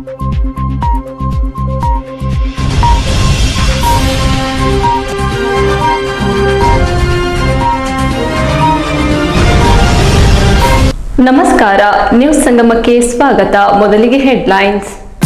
ನಮಸ್ಕಾರ ನ್ಯೂಸ್ ಸಂಗಮಕ್ಕೆ ಸ್ವಾಗತ ಮೊದಲಿಗೆ ಹೆಡ್ಲೈನ್ಸ್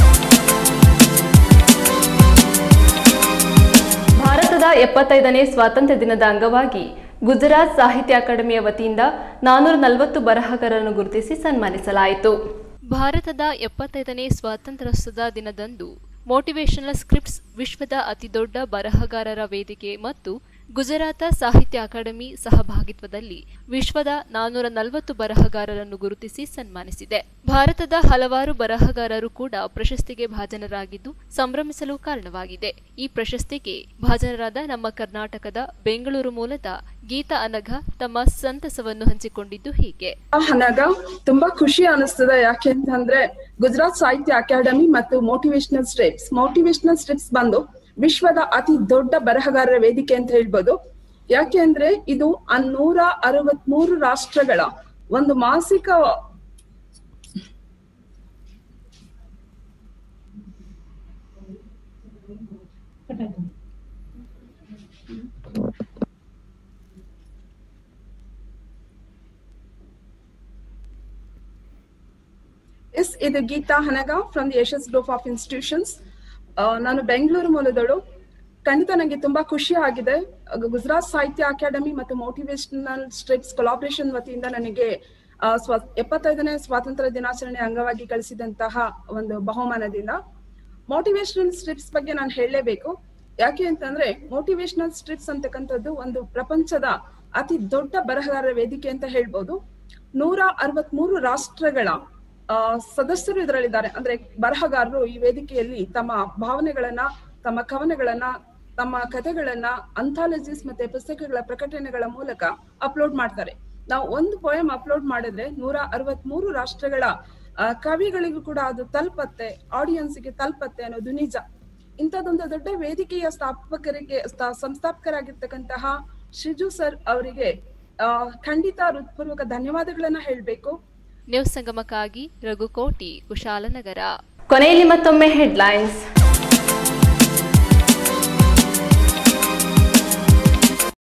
ಭಾರತದ ಎಪ್ಪತ್ತೈದನೇ ಸ್ವಾತಂತ್ರ್ಯ ದಿನದ ಅಂಗವಾಗಿ ಗುಜರಾತ್ ಸಾಹಿತ್ಯ ಅಕಾಡೆಮಿಯ ವತಿಯಿಂದ ನಾನೂರ ನಲವತ್ತು ಬರಹಗಾರರನ್ನು ಗುರುತಿಸಿ ಸನ್ಮಾನಿಸಲಾಯಿತು ಭಾರತದ ಎಪ್ಪತ್ತೈದನೇ ಸ್ವಾತಂತ್ರ್ಯೋತ್ಸವದ ದಿನದಂದು ಮೋಟಿವೇಶನಲ್ ಸ್ಕ್ರಿಪ್ಟ್ಸ್ ವಿಶ್ವದ ಅತಿದೊಡ್ಡ ಬರಹಗಾರರ ವೇದಿಕೆ ಮತ್ತು ಗುಜರಾತ ಸಾಹಿತ್ಯ ಅಕಾಡೆಮಿ ಸಹಭಾಗಿತ್ವದಲ್ಲಿ ವಿಶ್ವದ ನಾನೂರ ನಲವತ್ತು ಬರಹಗಾರರನ್ನು ಗುರುತಿಸಿ ಸನ್ಮಾನಿಸಿದೆ ಭಾರತದ ಹಲವಾರು ಬರಹಗಾರರು ಕೂಡ ಪ್ರಶಸ್ತಿಗೆ ಭಾಜನರಾಗಿದ್ದು ಸಂಭ್ರಮಿಸಲು ಕಾರಣವಾಗಿದೆ ಈ ಪ್ರಶಸ್ತಿಗೆ ಭಾಜನರಾದ ನಮ್ಮ ಕರ್ನಾಟಕದ ಬೆಂಗಳೂರು ಮೂಲದ ಗೀತಾ ಅನಘ ತಮ್ಮ ಸಂತಸವನ್ನು ಹಂಚಿಕೊಂಡಿದ್ದು ಹೀಗೆ ಹನಗ ತುಂಬಾ ಖುಷಿ ಅನಿಸ್ತದೆ ಯಾಕೆಂತಂದ್ರೆ ಗುಜರಾತ್ ಸಾಹಿತ್ಯ ಅಕಾಡೆಮಿ ಮತ್ತು ಮೋಟಿವೇಶನಲ್ ಸ್ಟ್ರಿಪ್ಸ್ ಮೋಟಿವೇಶನಲ್ ಸ್ಟ್ರಿಪ್ಸ್ ಬಂದು ವಿಶ್ವದ ಅತಿ ದೊಡ್ಡ ಬರಹಗಾರರ ವೇದಿಕೆ ಅಂತ ಹೇಳ್ಬೋದು ಯಾಕೆ ಅಂದ್ರೆ ಇದು ಆ ನೂರ ಅರವತ್ಮೂರು ರಾಷ್ಟ್ರಗಳ ಒಂದು ಮಾಸಿಕ ಎಸ್ ಇದು ಗೀತಾ ಹನಗ from the Yashas group of institutions ನಾನು ಬೆಂಗಳೂರು ಮೂಲದಳು ಖಂಡಿತ ನನಗೆ ತುಂಬಾ ಖುಷಿ ಆಗಿದೆ ಅಹ್ ಗುಜರಾತ್ ಸಾಹಿತ್ಯ ಅಕಾಡೆಮಿ ಮತ್ತು ಮೋಟಿವೇಶನಲ್ ಸ್ಟ್ರಿಪ್ಸ್ ಕೊಲಾಬ್ರೇಷನ್ ವತಿಯಿಂದ ನನಗೆ ಆ, ಸ್ವ ಎಪ್ಪತ್ತೈದನೇ ಸ್ವಾತಂತ್ರ್ಯ ದಿನಾಚರಣೆ ಅಂಗವಾಗಿ ಕಳಿಸಿದಂತಹ ಒಂದು ಬಹುಮಾನದಿಂದ ಮೋಟಿವೇಶನಲ್ ಸ್ಟ್ರಿಪ್ಸ್ ಬಗ್ಗೆ ನಾನು ಹೇಳಲೇಬೇಕು ಯಾಕೆ ಅಂತಂದ್ರೆ ಮೋಟಿವೇಶನಲ್ ಸ್ಟ್ರಿಪ್ಸ್ ಅಂತಕ್ಕಂಥದ್ದು ಒಂದು ಪ್ರಪಂಚದ ಅತಿ ದೊಡ್ಡ ಬರಹಗಾರರ ವೇದಿಕೆ ಅಂತ ಹೇಳ್ಬೋದು ನೂರ ಅರವತ್ಮೂರು ರಾಷ್ಟ್ರಗಳ ಆ, ಸದಸ್ಯರು ಇದರಲ್ಲಿದ್ದಾರೆ ಅಂದ್ರೆ ಬರಹಗಾರರು ಈ ವೇದಿಕೆಯಲ್ಲಿ ತಮ್ಮ ಭಾವನೆಗಳನ್ನ ತಮ್ಮ ಕವನಗಳನ್ನ ತಮ್ಮ ಕಥೆಗಳನ್ನ ಅಂಥಾಲಜಿಸ್ ಮತ್ತೆ ಪುಸ್ತಕಗಳ ಪ್ರಕಟಣೆಗಳ ಮೂಲಕ ಅಪ್ಲೋಡ್ ಮಾಡ್ತಾರೆ ನಾವು ಒಂದು ಪೋಯಮ್ ಅಪ್ಲೋಡ್ ಮಾಡಿದ್ರೆ ನೂರ ಅರವತ್ಮೂರು ರಾಷ್ಟ್ರಗಳ ಆ, ಕವಿಗಳಿಗೂ ಕೂಡ ಅದು ತಲುಪತ್ತೆ ಆಡಿಯನ್ಸ್ಗೆ ತಲುಪತ್ತೆ ಅನ್ನೋದು ನಿಜ ಇಂಥದ್ದೊಂದು ದೊಡ್ಡ ವೇದಿಕೆಯ ಸ್ಥಾಪಕರಿಗೆ ಸ್ಥಾ- ಸಂಸ್ಥಾಪಕರಾಗಿರ್ತಕ್ಕಂತಹ ಶಿಜು ಸರ್ ಅವರಿಗೆ ಆ, ಖಂಡಿತ ಹೃತ್ಪೂರ್ವಕ ಧನ್ಯವಾದಗಳನ್ನ ಹೇಳ್ಬೇಕು ನ್ಯೂಸ್ ಸಂಗಮಕ್ಕಾಗಿ ರಘುಕೋಟಿ ಕುಶಾಲನಗರ ಕೊನೆಯಲ್ಲಿ ಮತ್ತೊಮ್ಮೆ ಹೆಡ್ಲೈನ್ಸ್